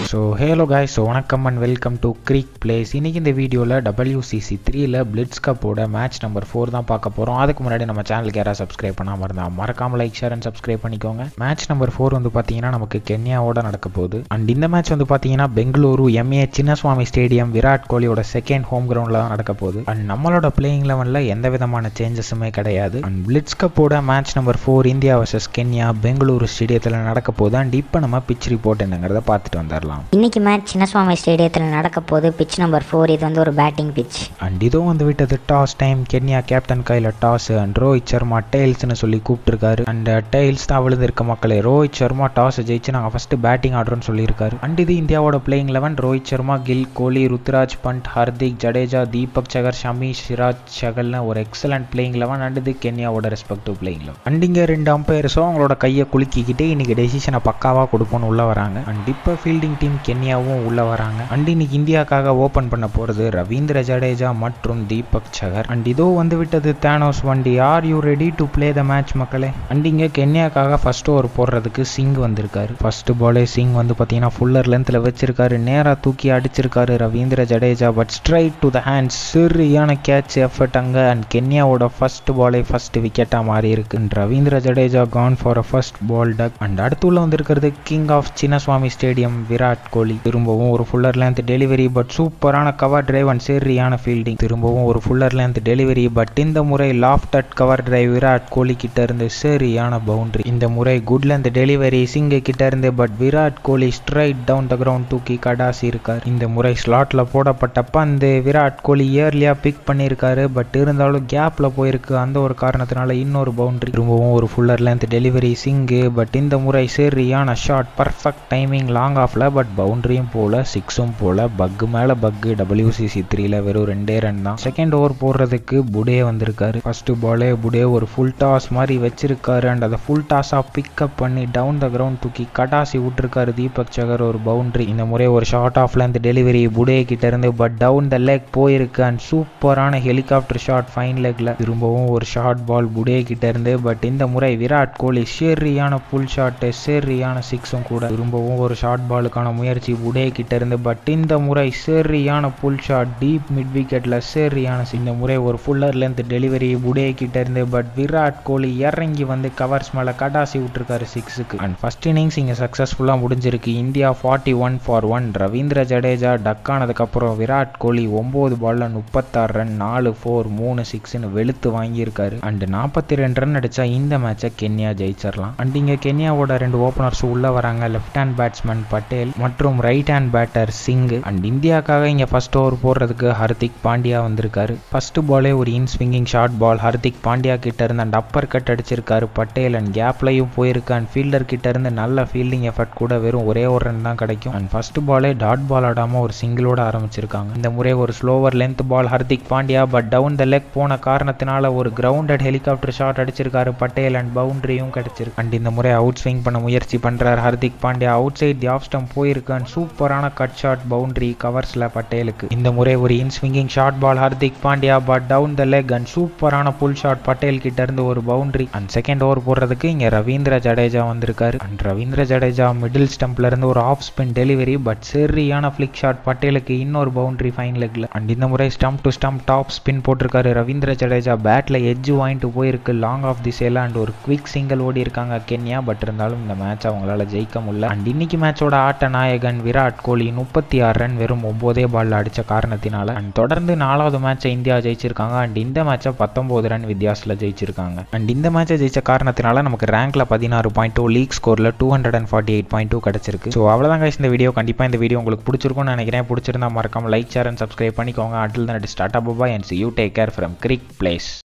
so hello guys so வணக்கம் and welcome to cric place இன்னைக்கு இந்த வீடியோவில் டபிள்யூசிசி த்ரீல பிளிட்ஸ் கப்போட மேட்ச் நம்பர் ஃபோர் தான் பார்க்க போகிறோம் அதுக்கு முன்னாடி நம்ம சேனலுக்கு யாராவது சப்ஸ்கிரைப் பண்ணாமல் இருந்தால் மறக்காம லைக் ஷேர் அண்ட் சப்ஸ்கிரைப் பண்ணிக்கோங்க மேட்ச் நம்பர் ஃபோர் வந்து பார்த்தீங்கன்னா நமக்கு கென்யாவோட நடக்க போகுது அண்ட் இந்த மேட்ச் வந்து பார்த்தீங்கன்னா பெங்களூரு எம்ஏ சின்னசுவாமி ஸ்டேடியம் விராட் கோலியோட செகண்ட் ஹோம் கிரவுண்டில் தான் நடக்க போகுது அண்ட் நம்மளோட பிளேயிங் லெவனில் எந்த விதமான சேஞ்சஸுமே கிடையாது அண்ட் பிளிட்ஸ் கப்போட match number four India versus Kenya Bengaluru ஸ்டேடியத்தில் நடக்க போகுது அண்ட் இப்போ நம்ம பிச் ரிப்போர்ட் என்னங்கிறத பார்த்துட்டு வந்துடலாம் இன்னைக்கு மேட்ச் சின்னசுவாமி ஸ்டேடியத்தில் நடக்க போகுது பிச் நம்பர் ஃபோர் இது வந்து ஒரு பேட்டிங் பிச் அண்ட் இதுவும் வந்து விட்டது டாஸ் டைம் கென்யா கேப்டன் கையில் டாஸ் அண்ட் ரோஹித் சர்மா டெய்ல்ஸ்னு சொல்லி கூப்பிட்டுருக்காரு அண்ட் டெய்ல்ஸ் தான் விழுந்திருக்க மக்களே ரோஹித் சர்மா டாஸ் ஜெயிச்சு நாங்கள் ஃபர்ஸ்ட் பேட்டிங் ஆடுறோம்னு சொல்லியிருக்காரு அண்ட் இது இந்தியாவோட பிளேயிங் லெவன் ரோஹித் சர்மா கில் கோலி ருத்ராஜ் பண்ட் ஹர்திக் ஜடேஜா தீபக் சகர் ஷமி சிராஜ் சகல்னு ஒரு எக்ஸலண்ட் பிளேயிங் லெவன் அண்ட் இது கென்யாவோட ரெஸ்பெக்டிவ் பிளேயிங் லெவன் அண்ட் இங்கே ரெண்டு அம்பையர்ஸும் அவங்களோட கையை குலுக்கிக்கிட்டே இன்னைக்கு டெசிஷனை பக்காவாக கொடுப்போம்னு உள்ள வராங்க அண்ட் இப்போ ஃபீல்டிங் டீம் கென்யாவும் உள்ள வராங்க அண்ட் இன்னைக்கு இந்தியாக்காக ஓப்பன் பண்ண போகிறது ரவீந்திர ஜடேஜா மற்றும் தீபக் சகர் அண்ட் இதோ வந்து விட்டது தேனோஸ் வண்டி are you ready to play the match மக்களே அண்ட் இங்கே கென்யாக்காக ஃபர்ஸ்ட் ஓவர் போடுறதுக்கு சிங் வந்திருக்காரு ஃபர்ஸ்ட் பாலே சிங் வந்து பார்த்தீங்கன்னா ஃபுல்லர் லென்த்தில் வச்சிருக்காரு நேராக தூக்கி அடிச்சிருக்காரு Ravindra Jadeja but straight to the hand சரியான கேட்ச் எஃபர்ட் அங்கே அண்ட் கென்யாவோட ஃபர்ஸ்ட் பாலே ஃபர்ஸ்ட் விக்கெட்டாக மாறி இருக்கு And Ravindra Jadeja gone for a first ball duck and அடுத்து உள்ள வந்திருக்கிறது king of Chinnaswamy stadium Virat Kohli திரும்பவும் ஒரு ஃபுல்லர் லென்த் டெலிவரி பட் சூப்பரான கவர் டிரைவ் அண்ட் சரியான ஃபீல்டிங் திரும்பவும் ஒரு ஃபுல்லர் லென்த் டெலிவரி பட் இந்த முறை lofted cover drive Virat Kohli கிட்ட இருந்து சரியான பவுண்டரி இந்த முறை குட் லென்த் டெலிவரி சிங்கு கிட்ட இருந்து but Virat Kohli straight down the ground தூக்கி கடாசி இருக்கார் இந்த முறை ஸ்லாட்ல போடப்பட்ட பந்து விராட் கோலி இயர்லியா பிக் பண்ணியிருக்காரு பட் இருந்தாலும் கேப்ல போயிருக்கு அந்த ஒரு காரணத்தினால இன்னொரு பவுண்டரி திரும்பவும் ஒரு fuller length delivery Singh but இந்த முறை சரியான ஷாட் பர்ஃபெக்ட் டைமிங் லாங் ஆஃப்ல பட் பவுண்டரியும் போல சிக்ஸும் போல பக்கு மேல பக்கு டபிள்யூசிசி த்ரீல வெறும் ரெண்டே ரன் தான் செகண்ட் ஓவர் போடுறதுக்கு புடே வந்திருக்காரு ஃபர்ஸ்ட் பாலே புடே ஒரு ஃபுல் டாஸ் மாதிரி வச்சிருக்காரு அண்ட் அதை ஃபுல் டாஸா பிக்கப் பண்ணி டவுன் த கிரவுண்ட் தூக்கி கடாசி விட்டுருக்காரு தீபக் சகர் ஒரு பவுண்டரி இந்த முறை ஒரு ஷார்ட் ஆஃப் லென்த் டெலிவரி புடே கிட்ட இருந்து பட் டவுன் த லெக் போயிருக்கு அண்ட் சூப்பரான ஹெலிகாப்டர் ஷாட் ஃபைன் லெக்ல திரும்பவும் ஒரு ஷார்ட் பால் புடே கிட்ட இருந்து பட் இந்த முறை விராட் கோலி சரியான புல் ஷாட்டு சரியான சிக்ஸும் கூட திரும்பவும் ஒரு ஷார்ட் பாலுக்கான முயற்சி புடே கிட்ட இருந்து பட் இந்த முறை சரியான புல் ஷாட் டீப் மிட் விக்கெட்ல சரியான இந்த முறை ஒரு ஃபுல்லர் லென்த் டெலிவரி புடே கிட்ட இருந்து பட் விராட் கோலி இறங்கி வந்து கவர்ஸ் மேல கடாசி விட்டுருக்காரு சிக்ஸுக்கு அண்ட் ஃபர்ஸ்ட் இன்னிங்ஸ் இங்க சக்சஸ்ஃபுல்லா முடிஞ்சிருக்கு India forty one for one Ravindra Jadeja duck ஆனதுக்கு அப்புறம் விராட் கோலி ஒன்பது பால்ல முப்பத்தாறு ரன் நாலு ஃபோர் மூணு சிக்ஸ்னு வெளுத்து வாங்கியிருக்காரு அண்ட் நாற்பத்தி ரெண்டு ரன் அடிச்சா இந்த மேட்சை கென்யா ஜெயிச்சிடலாம் அண்ட் இங்க கென்யாவோட ரெண்டு ஓப்பனர்ஸ் உள்ள வராங்க லெஃப்ட் ஹேண்ட் பேட்ஸ்மேன் பட்டேல் மற்றும் right hand batter Singh and இந்தியாக்காக இங்க ஃபர்ஸ்ட் ஓவர் போடுறதுக்கு ஹர்திக் பாண்டியா வந்திருக்காரு ஃபர்ஸ்ட் பாலே ஒரு in swinging short ball Hardik Pandya கிட்ட இருந்து அண்ட் அப்பர் கட் அடிச்சிருக்காரு பட்டேல் அண்ட் கேப்லையும் போயிருக்கு அண்ட் ஃபீல்டர் கிட்ட இருந்து நல்ல ஃபீல்டிங் எஃபர்ட் கூட வெறும் ஒரே ஒரு ரன் தான் கிடைக்கும் அண்ட் ஃபர்ஸ்ட் பாலே டாட் பால் ஆடாம ஒரு சிங்கிளோட ஆரம்பிச்சிருக்காங்க இந்த முறை ஒரு slower length ball Hardik Pandya but down the leg போன காரணத்தினால ஒரு கிரவுண்டட் ஹெலிகாப்டர் ஷாட் அடிச்சிருக்காரு பட்டேல் அண்ட் பவுண்டரியும் கிடைச்சிருக்கு அண்ட் இந்த முறை அவுட் ஸ்விங் பண்ண முயற்சி பண்றாரு Hardik Pandya outside the off stump போயிருக்கு அண்ட் சூப்பரான கட் ஷாட் பவுண்டரி கவர்ஸ்ல பட்டேலுக்கு இந்த முறை ஒரு in swinging shot ball Hardik Pandya but down the leg and சூப்பரான புல் ஷாட் பட்டேல் கிட்ட இருந்து ஒரு பவுண்டரி அண்ட் செகண்ட் ஓவர் போடுறதுக்கு இங்க ரவீந்திர ஜடேஜா வந்திருக்காரு அண்ட் ரவீந்திர ஜடேஜா மிடில் ஸ்டம்ப்ல இருந்து ஒரு ஆஃப் ஸ்பின் டெலிவரி பட் சரியான ஃபிளிக் ஷாட் பட்டேலுக்கு இன்னொரு பவுண்டரி ஃபைன் லெக்ல அண்ட் இந்த முறை stump to stump top spin போட்டிருக்காரு ரவீந்திர ஜடேஜா பேட்ல எட்ஜ் வாங்கிட்டு போயிருக்கு லாங் ஆஃப் தி சேல அண்ட் ஒரு குவிக் சிங்கிள் ஓடி இருக்காங்க கென்யா பட் இருந்தாலும் இந்த மேட்ச் அவங்களால ஜெயிக்க முடியல அண்ட் இன்னைக்கு மேட்சோட ஆட்ட நாயகன் விராட் கோலி முப்பத்தி ஆறு ரன் வெறும் ஒன்பதே பால்ல அடிச்ச காரணத்தினால அண்ட் தொடர்ந்து நாலாவது மேட்சை இந்தியா ஜெயிச்சிருக்காங்க அண்ட் இந்த மேட்சை பத்தொன்பது ரன் வித்தியாசத்தில் ஜெயிச்சிருக்காங்க அண்ட் இந்த மேட்சை ஜெயிச்ச காரணத்தினால நமக்கு ரேங்க்ல பதினாறு பாயிண்ட் டூ லீக் ஸ்கோர்ல two hundred and forty eight point two கிடைச்சிருக்கு ஸோ அவ்வளோதான் guys இந்த வீடியோ கண்டிப்பாக இந்த வீடியோ உங்களுக்கு பிடிச்சிருக்கும்னு நினைக்கிறேன் பிடிச்சிருந்தா மறக்காம லைக் ஷேர் அண்ட் சப்ஸ்கிரைப் பண்ணிக்கோங்க அட்டில் தான் start up bye and you take care from cric place